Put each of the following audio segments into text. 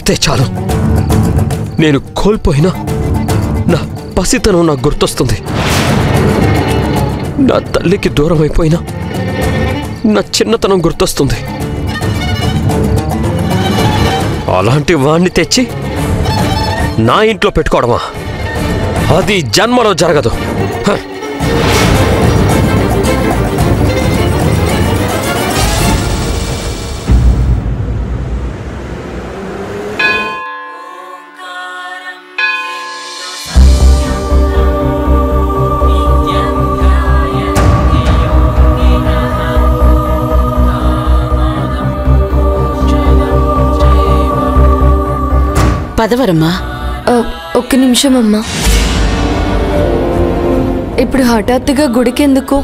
చూస్తే చాలు నేను కోల్పోయిన నా పసితనం నాకు గుర్తొస్తుంది నా తల్లికి దూరం అయిపోయినా నా చిన్నతనం గుర్తొస్తుంది అలాంటి వాణ్ణి తెచ్చి నా ఇంట్లో పెట్టుకోవడమా అది జన్మలో జరగదు హ. పదవరమ్మా ఆ, ఒక్క నిమిషం అమ్మా ఇప్పుడు హఠాత్తుగా గుడికెందుకు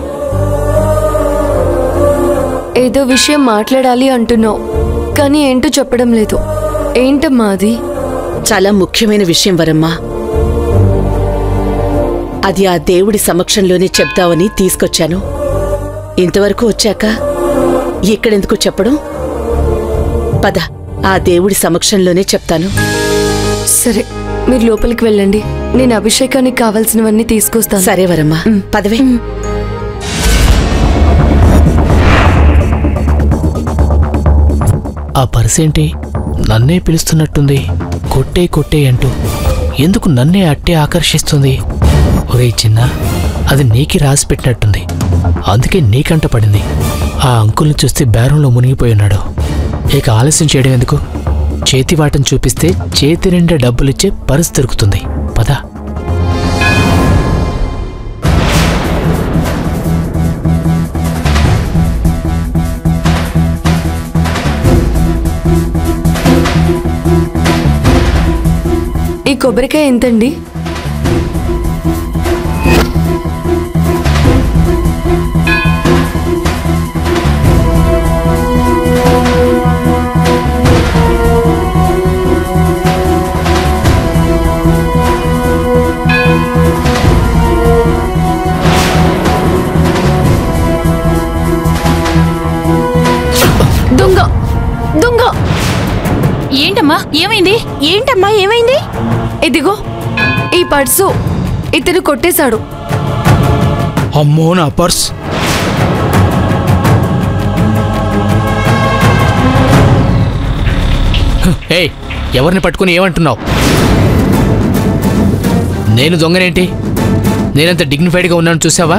ఏదో విషయం మాట్లాడాలి అంటున్నావు కానీ ఏంటో చెప్పడం లేదు ఏంటమ్మా అది చాలా ముఖ్యమైన విషయం వరమ్మా అది ఆ దేవుడి సమక్షంలోనే చెప్దామని తీసుకొచ్చాను ఇంతవరకు వచ్చాక ఇక్కడెందుకు చెప్పడం పద ఆ దేవుడి సమక్షంలోనే చెప్తాను సరే మీరు లోపలికి వెళ్ళండి నేను అభిషేకానికి కావాల్సినవన్నీ తీసుకొస్తాను సరే వరమ్మా పదవే ఆ పర్సేంటి నన్నే పిలుస్తున్నట్టుంది కొట్టే కొట్టే అంటూ ఎందుకు నన్నే అట్టే ఆకర్షిస్తుంది ఒరే చిన్న అది నీకి రాసి పెట్టినట్టుంది అందుకే నీకంట పడింది ఆ అంకుల్ని చూస్తే బేరంలో మునిగిపోయి ఉన్నాడు ఇక ఆలస్యం చేయడం ఎందుకు చేతివాటం చూపిస్తే చేతి నిండా డబ్బులిచ్చే పర్స్ దొరుకుతుంది పద ఈ కొబ్బరికాయ ఎంతండి దొంగ దొంగ ఏంటమ్మా ఏమైంది ఏంటమ్మా ఏమైంది ఇదిగో ఈ పర్సు ఇతను కొట్టేశాడు అమ్మో నా పర్స్ ఏయ్ ఎవరిని పట్టుకుని ఏమంటున్నావు నేను దొంగనేంటి నేనంత డిగ్నిఫైడ్గా ఉన్నాను చూసావా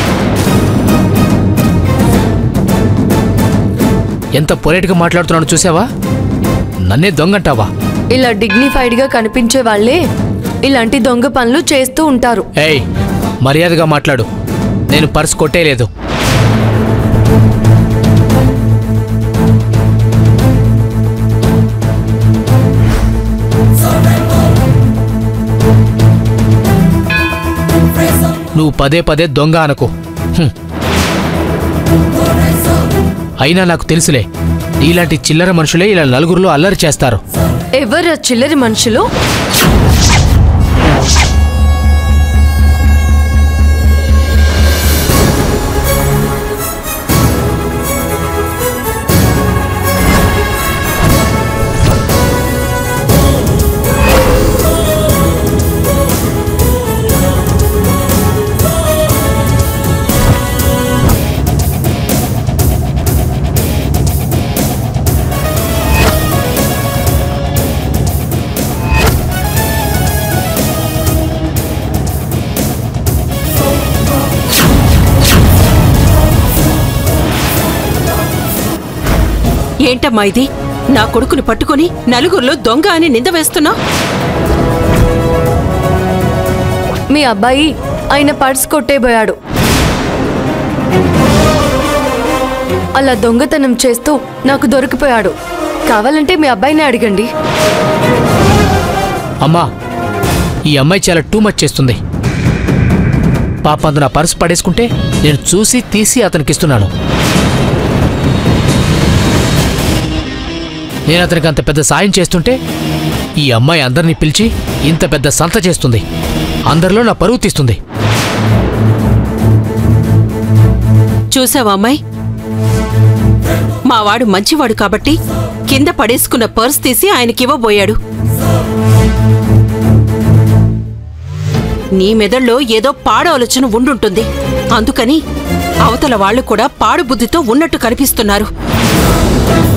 ఎంత పొలైట్గా మాట్లాడుతున్నాను చూసావా నన్నే దొంగంటావా ఇలా డిగ్నిఫైడ్ గా కనిపించే వాళ్ళే ఇలాంటి దొంగ పనులు చేస్తూ ఉంటారు ఏయ్ మర్యాదగా మాట్లాడు నేను పర్స్ కొట్టేయలేదు నువ్వు పదే పదే దొంగ అనకు హ్మ్. అయినా నాకు తెలుసులే నీలాంటి చిల్లర మనుషులే ఇలా నలుగురిలో అల్లరి చేస్తారు ఎవరు ఆ చిల్లరి మనుషులు ఏంటమ్మా ఇది నా కొడుకుని పట్టుకొని నలుగురిలో దొంగ అని నింద వేస్తున్నా మీ అబ్బాయి ఆయన పర్స్ కొట్టేబోయాడు అలా దొంగతనం చేస్తూ నాకు దొరికిపోయాడు కావాలంటే మీ అబ్బాయిని అడగండి అమ్మా ఈ అమ్మాయి చాలా టూ మచ్ చేస్తుంది పాప అందు నా పర్స్ పడేసుకుంటే నేను చూసి తీసి అతనికి ఇస్తున్నాను నేను అతనికి అంత పెద్ద సాయం చేస్తుంటే ఈ అమ్మాయి అందరినీ పిలిచి ఇంత పెద్ద సంత చేస్తుంది అందరిలో నా పరువు తీస్తుంది చూసావా అమ్మాయి మావాడు మంచివాడు కాబట్టి కింద పడేసుకున్న పర్స్ తీసి ఆయనకివ్వబోయాడు నీ మెదడులో ఏదో పాడు ఆలోచన ఉండుంటుంది అందుకని అవతల వాళ్ళు కూడా పాడు బుద్ధితో ఉన్నట్టు కనిపిస్తున్నారు